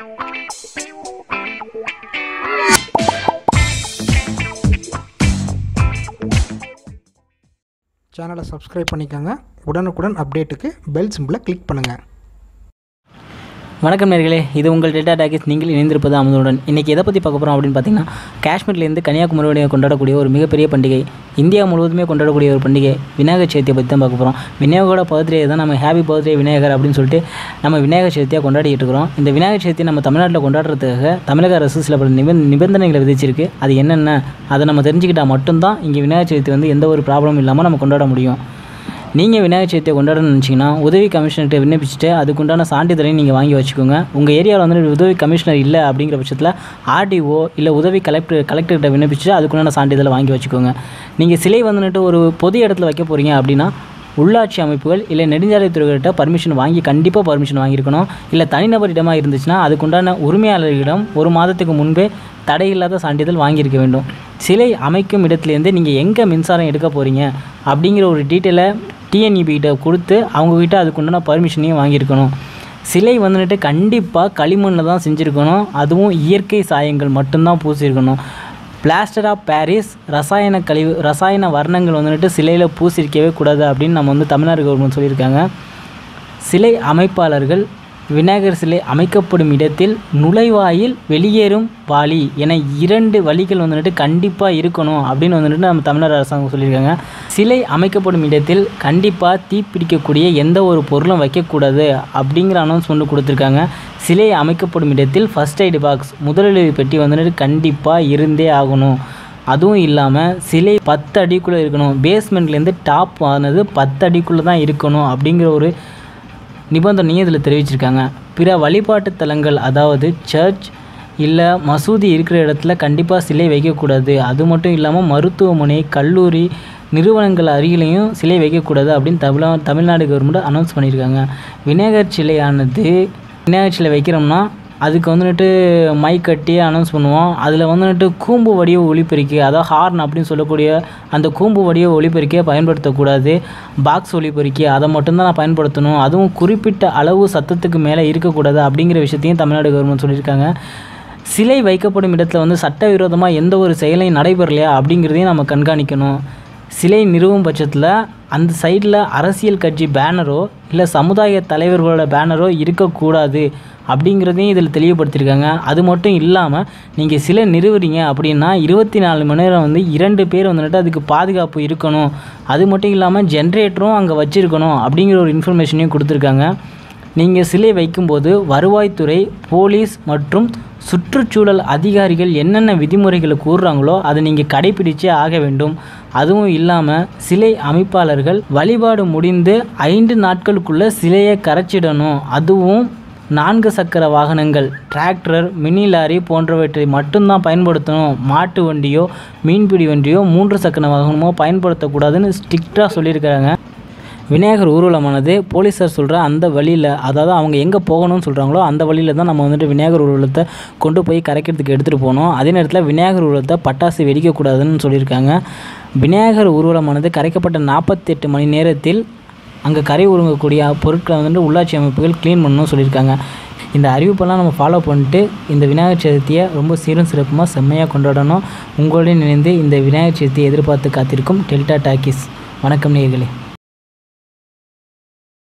சேனலை சப்ஸ்கிரைப் பண்ணிக்கோங்க உடனுக்குடன் அப்டேட்டுக்கு பெல் சிம்பிளை கிளிக் பண்ணுங்கள் வணக்கம் நேர்களே இது உங்கள் டேட்டா டாக்கிஸ் நீங்கள் இணைந்திருப்பது அமுதனுடன் இன்றைக்கி எதை பற்றி பார்க்க போகிறோம் அப்படின்னு பார்த்தீங்கன்னா காஷ்மீர்லேருந்து கன்னியாகுமரி வரை கொண்டாடக்கூடிய ஒரு மிகப்பெரிய பண்டிகை இந்தியா முழுவதுமே கொண்டாடக்கூடிய ஒரு பண்டிகை விநாயகர் சதுர்த்தியை பற்றி தான் பார்க்க போகிறோம் விநாயகரோட பர்த்டே தான் நம்ம ஹாப்பி பர்த்டே விநாயகர் அப்படின்னு சொல்லிட்டு நம்ம விநாயகர் சதுர்த்தியாக கொண்டாடிட்டு இருக்கிறோம் இந்த விநாயகர் சதுர்த்தி நம்ம தமிழ்நாட்டில் கொண்டாடுறதுக்காக தமிழக அரசு சில பல நிபந்த நிபந்தனைகளை விதிச்சிருக்கு அது என்னென்ன அதை நம்ம தெரிஞ்சுக்கிட்டால் மட்டும்தான் இங்கே விநாயகர் சதுர்த்தி வந்து எந்த ஒரு ப்ராப்ளமும் இல்லாமல் நம்ம கொண்டாட முடியும் நீங்கள் விநாயகர் சதுர்த்தியை கொண்டாடணும்னு நினச்சிங்கன்னா உதவி கமிஷனர்கிட்ட விண்ணப்பிச்சுட்டு அதுக்குண்டான சான்றிதழையும் நீங்கள் வாங்கி வச்சுக்கோங்க உங்கள் ஏரியாவில் வந்து உதவி கமிஷனர் இல்லை அப்படிங்கிற பட்சத்தில் ஆர்டிஓ இல்லை உதவி கலெக்டர் கலெக்டர்கிட்ட விண்ணப்பிச்சுட்டு அதுக்குண்டான சான்றிதழை வாங்கி வச்சுக்கோங்க நீங்கள் சிலை வந்துட்டு ஒரு பொது இடத்துல வைக்க போகிறீங்க அப்படின்னா உள்ளாட்சி அமைப்புகள் இல்லை நெடுஞ்சாலைத்துறைகிட்ட பர்மிஷன் வாங்கி கண்டிப்பாக பர்மிஷன் வாங்கியிருக்கணும் இல்லை தனிநபரிடமாக இருந்துச்சுன்னா அதுக்குண்டான உரிமையாளர்களிடம் ஒரு மாதத்துக்கு முன்பே தடையில்லாத சான்றிதழ் வாங்கியிருக்க வேண்டும் சிலை அமைக்கும் இடத்துலேருந்து நீங்கள் எங்கே மின்சாரம் எடுக்க போகிறீங்க அப்படிங்கிற ஒரு டீட்டெயிலை டிஎன்இபி கிட்ட கொடுத்து அவங்கக்கிட்ட அதுக்குண்டான பர்மிஷனையும் வாங்கியிருக்கணும் சிலை வந்துட்டு கண்டிப்பாக களிமண்ணில் தான் செஞ்சுருக்கணும் அதுவும் இயற்கை சாயங்கள் மட்டும்தான் பூசியிருக்கணும் பிளாஸ்டர் ஆஃப் பாரிஸ் ரசாயன கழிவு ரசாயன வர்ணங்கள் வந்துட்டு சிலையில் பூசிருக்கவே கூடாது அப்படின்னு நம்ம வந்து தமிழ்நாடு கவர்மெண்ட் சொல்லியிருக்காங்க சிலை அமைப்பாளர்கள் விநாயகர் சிலை அமைக்கப்படும் இடத்தில் நுழைவாயில் வெளியேறும் வாளி என இரண்டு வழிகள் வந்துட்டு கண்டிப்பாக இருக்கணும் அப்படின்னு வந்துட்டு நம்ம தமிழர் அரசாங்கம் சொல்லியிருக்காங்க சிலை அமைக்கப்படும் இடத்தில் கண்டிப்பாக தீப்பிடிக்கக்கூடிய எந்த ஒரு பொருளும் வைக்கக்கூடாது அப்படிங்கிற அனௌன்ஸ்மெண்ட் கொடுத்துருக்காங்க சிலை அமைக்கப்படும் இடத்தில் ஃபஸ்ட் எய்டு பாக்ஸ் முதலுதவி பெட்டி வந்துட்டு கண்டிப்பாக இருந்தே ஆகணும் அதுவும் இல்லாமல் சிலை பத்து அடிக்குள்ளே இருக்கணும் பேஸ்மெண்ட்லேருந்து டாப் ஆனது பத்து அடிக்குள்ளே தான் இருக்கணும் அப்படிங்கிற ஒரு நிபந்தனையும் இதில் தெரிவிச்சிருக்காங்க பிற வழிபாட்டு தலங்கள் அதாவது சர்ச் இல்லை மசூதி இருக்கிற இடத்துல கண்டிப்பாக சிலை வைக்கக்கூடாது அது மட்டும் இல்லாமல் மருத்துவமனை கல்லூரி நிறுவனங்கள் அருகிலையும் சிலை வைக்கக்கூடாது அப்படின்னு தமிழ தமிழ்நாடு கவர்மெண்ட் அனௌன்ஸ் பண்ணியிருக்காங்க விநாயகர் சிலையானது விநாயகர் சிலை வைக்கிறோம்னா அதுக்கு வந்துட்டு மைக் கட்டி அனௌன்ஸ் பண்ணுவோம் அதில் வந்துட்டு கூம்பு வடிவ ஒளிபெருக்கி அதாவது ஹார்ன் அப்படின்னு சொல்லக்கூடிய அந்த கூம்பு வடிவ ஒளிபெருக்கியை பயன்படுத்தக்கூடாது பாக்ஸ் ஒளிபெருக்கி அதை மட்டும்தான் நான் பயன்படுத்தணும் அதுவும் குறிப்பிட்ட அளவு சத்தத்துக்கு மேலே இருக்கக்கூடாது அப்படிங்கிற விஷயத்தையும் தமிழ்நாடு கவர்மெண்ட் சொல்லியிருக்காங்க சிலை வைக்கப்படும் இடத்துல வந்து சட்டவிரோதமாக எந்த ஒரு செயலையும் நடைபெறலையா அப்படிங்கிறதையும் நம்ம கண்காணிக்கணும் சிலை நிறுவும் பட்சத்தில் அந்த சைடில் அரசியல் கட்சி பேனரோ இல்லை சமுதாய தலைவர்களோட பேனரோ இருக்கக்கூடாது அப்படிங்கிறதையும் இதில் தெளிவுபடுத்தியிருக்காங்க அது மட்டும் இல்லாமல் நீங்கள் சிலை நிறுவுறீங்க அப்படின்னா இருபத்தி நாலு மணி நேரம் வந்து இரண்டு பேர் வந்துட்டு அதுக்கு பாதுகாப்பு இருக்கணும் அது மட்டும் இல்லாமல் ஜென்ரேட்டரும் அங்கே வச்சுருக்கணும் அப்படிங்கிற ஒரு இன்ஃபர்மேஷனையும் கொடுத்துருக்காங்க நீங்கள் சிலை வைக்கும்போது வருவாய்த்துறை போலீஸ் மற்றும் சுற்றுச்சூழல் அதிகாரிகள் என்னென்ன விதிமுறைகளை கூறுறாங்களோ அதை நீங்கள் கடைபிடிச்சே ஆக வேண்டும் அதுவும் இல்லாமல் சிலை அமைப்பாளர்கள் வழிபாடு முடிந்து ஐந்து நாட்களுக்குள்ளே சிலையை கரைச்சிடணும் அதுவும் நான்கு சக்கர வாகனங்கள் டிராக்டர் மினி லாரி போன்றவற்றை மட்டும்தான் பயன்படுத்தணும் மாட்டு வண்டியோ மீன்பிடி வண்டியோ மூன்று சக்கர வாகனமோ பயன்படுத்தக்கூடாதுன்னு ஸ்ட்ரிக்டாக சொல்லியிருக்காங்க விநாயகர் ஊர்வலமானது போலீஸார் சொல்கிற அந்த வழியில் அதாவது அவங்க எங்கே போகணும்னு சொல்கிறாங்களோ அந்த வழியில் தான் நம்ம வந்துட்டு விநாயகர் ஊர்வலத்தை கொண்டு போய் கரைக்கிறதுக்கு எடுத்துகிட்டு போகணும் அதே நேரத்தில் விநாயகர் ஊர்வலத்தை பட்டாசு வெடிக்கக்கூடாதுன்னு சொல்லியிருக்காங்க விநாயகர் ஊர்வலமானது கரைக்கப்பட்ட நாற்பத்தெட்டு மணி நேரத்தில் அங்கே கரை உருங்கக்கூடிய பொருட்களை வந்துட்டு உள்ளாட்சி அமைப்புகள் க்ளீன் பண்ணணும்னு சொல்லியிருக்காங்க இந்த அறிவிப்பெல்லாம் நம்ம ஃபாலோ பண்ணிட்டு இந்த விநாயகர் சதுர்த்தியை ரொம்ப சீரும் சிறப்புமாக செம்மையாக கொண்டாடணும் உங்களுடன் இணைந்து இந்த விநாயகர் சதுர்த்தியை எதிர்பார்த்து காத்திருக்கும் டெல்டா டாக்கிஸ் வணக்கம் நேயர்களே